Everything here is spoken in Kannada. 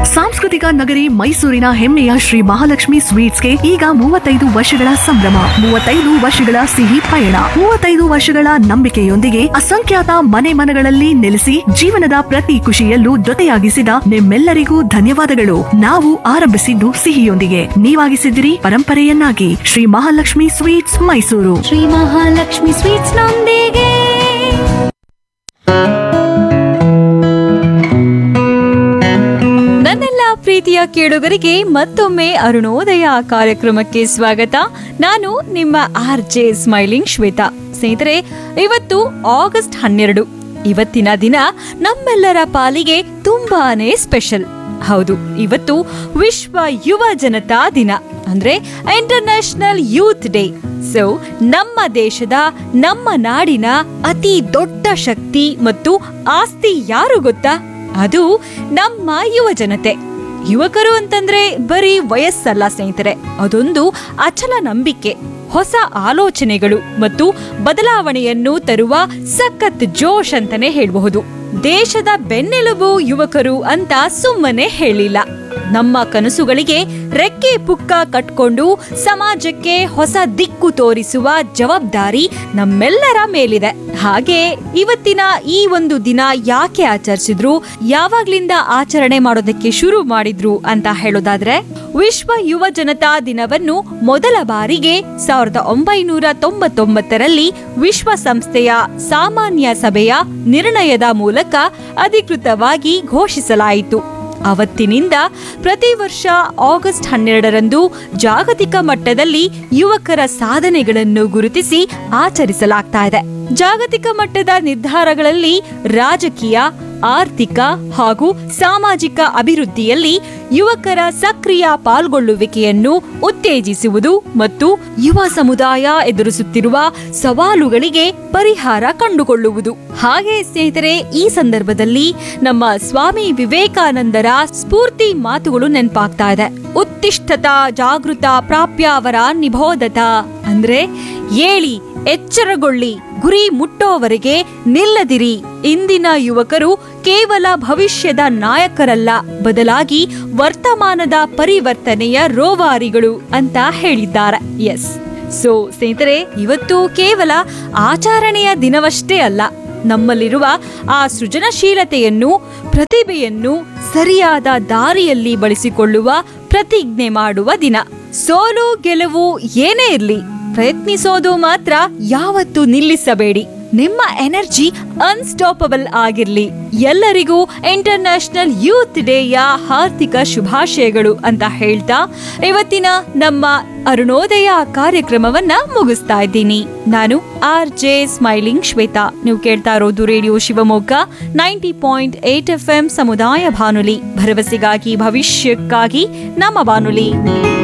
ಸಾಂಸ್ಕೃತಿಕ ನಗರಿ ಮೈಸೂರಿನ ಹೆಮ್ಮೆಯ ಶ್ರೀ ಮಹಾಲಕ್ಷ್ಮಿ ಸ್ವೀಟ್ಸ್ಗೆ ಈಗ ಮೂವತ್ತೈದು ವರ್ಷಗಳ ಸಂಭ್ರಮ ಮೂವತ್ತೈದು ವರ್ಷಗಳ ಸಿಹಿ ಪಯಣ ಮೂವತ್ತೈದು ವರ್ಷಗಳ ನಂಬಿಕೆಯೊಂದಿಗೆ ಅಸಂಖ್ಯಾತ ಮನೆ ಮನಗಳಲ್ಲಿ ನೆಲೆಸಿ ಜೀವನದ ಪ್ರತಿ ಖುಷಿಯಲ್ಲೂ ಜೊತೆಯಾಗಿಸಿದ ನಿಮ್ಮೆಲ್ಲರಿಗೂ ಧನ್ಯವಾದಗಳು ನಾವು ಆರಂಭಿಸಿದ್ದು ಸಿಹಿಯೊಂದಿಗೆ ನೀವಾಗಿಸಿದಿರಿ ಪರಂಪರೆಯನ್ನಾಗಿ ಶ್ರೀ ಮಹಾಲಕ್ಷ್ಮಿ ಸ್ವೀಟ್ಸ್ ಮೈಸೂರು ಶ್ರೀ ಮಹಾಲಕ್ಷ್ಮಿ ಸ್ವೀಟ್ಸ್ ನೊಂದಿಗೆ ನನ್ನೆಲ್ಲ ಪ್ರೀತಿಯ ಕೇಳುಗರಿಗೆ ಮತ್ತೊಮ್ಮೆ ಅರುಣೋದಯ ಕಾರ್ಯಕ್ರಮಕ್ಕೆ ಸ್ವಾಗತ ನಾನು ನಿಮ್ಮ ಆರ್ ಜೆ ಸ್ಮೈಲಿಂಗ್ ಶ್ವೇತಾ ಸ್ನೇಹಿತರೆ ಇವತ್ತು ಆಗಸ್ಟ್ ಹನ್ನೆರಡು ಇವತ್ತಿನ ದಿನ ನಮ್ಮೆಲ್ಲರ ಪಾಲಿಗೆ ತುಂಬಾನೇ ಸ್ಪೆಷಲ್ ಹೌದು ಇವತ್ತು ವಿಶ್ವ ಯುವ ಜನತಾ ದಿನ ಅಂದ್ರೆ ಇಂಟರ್ನ್ಯಾಷನಲ್ ಯೂತ್ ಡೇ ಸೊ ನಮ್ಮ ದೇಶದ ನಮ್ಮ ನಾಡಿನ ಅತಿ ದೊಡ್ಡ ಶಕ್ತಿ ಮತ್ತು ಆಸ್ತಿ ಯಾರು ಗೊತ್ತಾ ಅದು ನಮ್ಮ ಯುವ ಜನತೆ ಯುವಕರು ಅಂತಂದ್ರೆ ಬರೀ ವಯಸ್ಸಲ್ಲ ಸ್ನೇಹಿತರೆ ಅದೊಂದು ಅಚಲ ನಂಬಿಕೆ ಹೊಸ ಆಲೋಚನೆಗಳು ಮತ್ತು ಬದಲಾವಣೆಯನ್ನು ತರುವ ಸಖತ್ ಜೋಶ್ ಅಂತಾನೆ ಹೇಳಬಹುದು ದೇಶದ ಬೆನ್ನೆಲುಬು ಯುವಕರು ಅಂತ ಸುಮ್ಮನೆ ಹೇಳಿಲ್ಲ ನಮ್ಮ ಕನಸುಗಳಿಗೆ ರೆಕ್ಕೆ ಪುಕ್ಕ ಕಟ್ಕೊಂಡು ಸಮಾಜಕ್ಕೆ ಹೊಸ ದಿಕ್ಕು ತೋರಿಸುವ ಜವಾಬ್ದಾರಿ ನಮ್ಮೆಲ್ಲರ ಮೇಲಿದೆ ಹಾಗೆ ಇವತ್ತಿನ ಈ ಒಂದು ದಿನ ಯಾಕೆ ಆಚರಿಸಿದ್ರು ಯಾವಾಗ್ಲಿಂದ ಆಚರಣೆ ಮಾಡೋದಕ್ಕೆ ಶುರು ಮಾಡಿದ್ರು ಅಂತ ಹೇಳೋದಾದ್ರೆ ವಿಶ್ವ ಯುವ ಜನತಾ ದಿನವನ್ನು ಮೊದಲ ಬಾರಿಗೆ ಸಾವಿರದ ಒಂಬೈನೂರ ತೊಂಬತ್ತೊಂಬತ್ತರಲ್ಲಿ ವಿಶ್ವಸಂಸ್ಥೆಯ ಸಾಮಾನ್ಯ ಸಭೆಯ ನಿರ್ಣಯದ ಮೂಲಕ ಅಧಿಕೃತವಾಗಿ ಘೋಷಿಸಲಾಯಿತು ಅವತ್ತಿನಿಂದ ಪ್ರತಿ ವರ್ಷ ಆಗಸ್ಟ್ ಹನ್ನೆರಡರಂದು ಜಾಗತಿಕ ಮಟ್ಟದಲ್ಲಿ ಯುವಕರ ಸಾಧನೆಗಳನ್ನು ಗುರುತಿಸಿ ಆಚರಿಸಲಾಗ್ತಾ ಇದೆ ಜಾಗತಿಕ ಮಟ್ಟದ ನಿರ್ಧಾರಗಳಲ್ಲಿ ರಾಜಕೀಯ ಆರ್ಥಿಕ ಹಾಗೂ ಸಾಮಾಜಿಕ ಅಭಿವೃದ್ಧಿಯಲ್ಲಿ ಯುವಕರ ಸಕ್ರಿಯ ಪಾಲ್ಗೊಳ್ಳುವಿಕೆಯನ್ನು ಉತ್ತೇಜಿಸುವುದು ಮತ್ತು ಯುವ ಸಮುದಾಯ ಎದುರಿಸುತ್ತಿರುವ ಸವಾಲುಗಳಿಗೆ ಪರಿಹಾರ ಕಂಡುಕೊಳ್ಳುವುದು ಹಾಗೆ ಸ್ನೇಹಿತರೆ ಈ ಸಂದರ್ಭದಲ್ಲಿ ನಮ್ಮ ಸ್ವಾಮಿ ವಿವೇಕಾನಂದರ ಸ್ಫೂರ್ತಿ ಮಾತುಗಳು ನೆನಪಾಗ್ತಾ ಇದೆ ಉತ್ತಿಷ್ಠತ ಜಾಗೃತ ಪ್ರಾಪ್ಯ ಅವರ ನಿಬೋಧತ ಅಂದ್ರೆ ಏಳಿ ಎಚ್ಚರಗೊಳ್ಳಿ ಗುರಿ ಮುಟ್ಟೋವರೆಗೆ ನಿಲ್ಲದಿರಿ ಇಂದಿನ ಯುವಕರು ಕೇವಲ ಭವಿಷ್ಯದ ನಾಯಕರಲ್ಲ ಬದಲಾಗಿ ವರ್ತಮಾನದ ಪರಿವರ್ತನೆಯ ರೋವಾರಿಗಳು ಅಂತ ಹೇಳಿದ್ದಾರೆ ಎಸ್ ಸೊ ಸ್ನೇಹಿತರೆ ಇವತ್ತು ಕೇವಲ ಆಚರಣೆಯ ದಿನವಷ್ಟೇ ಅಲ್ಲ ನಮ್ಮಲ್ಲಿರುವ ಆ ಸೃಜನಶೀಲತೆಯನ್ನು ಪ್ರತಿಭೆಯನ್ನು ಸರಿಯಾದ ದಾರಿಯಲ್ಲಿ ಬಳಸಿಕೊಳ್ಳುವ ಪ್ರತಿಜ್ಞೆ ಮಾಡುವ ದಿನ ಸೋಲು ಗೆಲುವು ಏನೇ ಇರಲಿ ಪ್ರಯತ್ನಿಸೋದು ಮಾತ್ರ ಯಾವತ್ತೂ ನಿಲ್ಲಿಸಬೇಡಿ ನಿಮ್ಮ ಎನರ್ಜಿ ಅನ್ಸ್ಟಾಪಬಲ್ ಆಗಿರ್ಲಿ ಎಲ್ಲರಿಗೂ ಇಂಟರ್ನ್ಯಾಷನಲ್ ಯೂತ್ ಡೇಯ ಹಾರ್ದಿಕ ಶುಭಾಶಯಗಳು ಅಂತ ಹೇಳ್ತಾ ಇವತ್ತಿನ ನಮ್ಮ ಅರುಣೋದಯ ಕಾರ್ಯಕ್ರಮವನ್ನ ಮುಗಿಸ್ತಾ ಇದ್ದೀನಿ ನಾನು ಆರ್ ಜೆ ಸ್ಮೈಲಿಂಗ್ ಶ್ವೇತಾ ನೀವು ಕೇಳ್ತಾ ಇರೋದು radio Shivamogga ninety point eight F M ಸಮುದಾಯ ಬಾನುಲಿ ಭರವಸೆಗಾಗಿ ಭವಿಷ್ಯಕ್ಕಾಗಿ ನಮ್ಮ ಬಾನುಲಿ